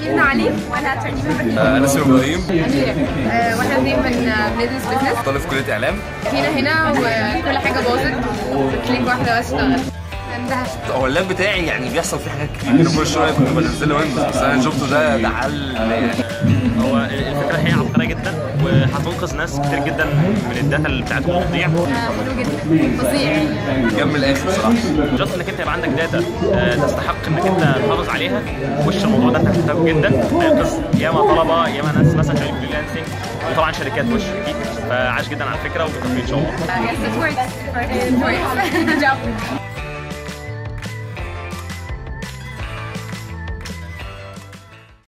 شيرين علي وانا ترجمة انا اسمي ابراهيم آه، واحنا اثنين من بندرس بزنس طالب في كليه اعلام جينا هنا وكل حاجه باظت كليك واحده بس اشتغل اندهشت هو اللاب بتاعي يعني بيحصل فيه حاجات كتير كل شويه كنت بنزل ويندوز بس انا شفته ده ده حل يعني هو الفكره هي عبقريه جدا وهتنقذ ناس كتير جدا من الداتا اللي بتاعتهم بتضيع آه، حلو جدا فظيع جنب الاخر بصراحه جاست انك انت يبقى عندك داتا آه، تستحق انك انت تحافظ عليها وش الموضوع ده انت هتحتاجه جدا هينقذ ياما طلبه ياما ناس مثلا شغالين فريلانسنج وطبعا شركات وش اكيد فعاش جدا على الفكره وبالتوفيق ان شاء الله Yes, it works. It works. Good job.